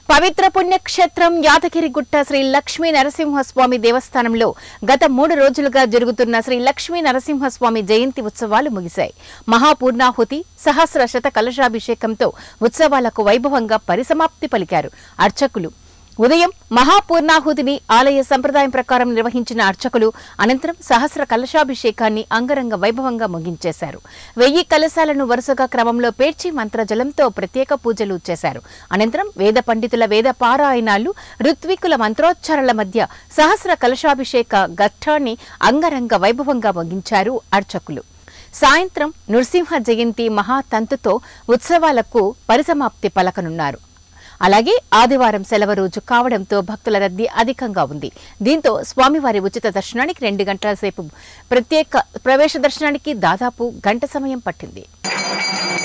పవిత్ర పుణ్యక్షేత్రం యాదగిరిగుట్ట శ్రీ లక్ష్మీ నరసింహస్వామి దేవస్థానంలో గత మూడు రోజులుగా జరుగుతున్న శ్రీ లక్ష్మీ నరసింహస్వామి జయంతి ఉత్సవాలు ముగిశాయి మహాపూర్ణాహుతి సహస్ర శత కలశాభిషేకంతో ఉత్సవాలకు వైభవంగా పరిసమాప్తి పలికారు అర్చకులు ఉదయం మహాపూర్ణాహుతిని ఆలయ సంప్రదాయం ప్రకారం నిర్వహించిన అర్చకులు అనంతరం సహస్ర కలశాభిషేకాన్ని అంగరంగ వైభవంగా ముగించేశారు వెయ్యి కలశాలను వరుసగా క్రమంలో పేర్చి మంత్రజలంతో ప్రత్యేక పూజలు చేశారు అనంతరం వేద పండితుల వేద పారాయణాలు ఋత్వికుల మంత్రోచ్చారాల మధ్య సహస్ర కలశాభిషేక ఘట్టాన్ని అంగరంగ వైభవంగా ముగించారు అర్చకులు సాయంత్రం నృసింహ జయంతి మహాతంతుతో ఉత్సవాలకు పరిసమాప్తి పలకనున్నారు అలాగే ఆదివారం సెలవు రోజు కావడంతో భక్తుల రద్దీ అధికంగా ఉంది దీంతో స్వామివారి ఉచిత దర్శనానికి రెండు గంటల సేపు ప్రత్యేక ప్రవేశ దర్శనానికి దాదాపు గంట సమయం పట్టింది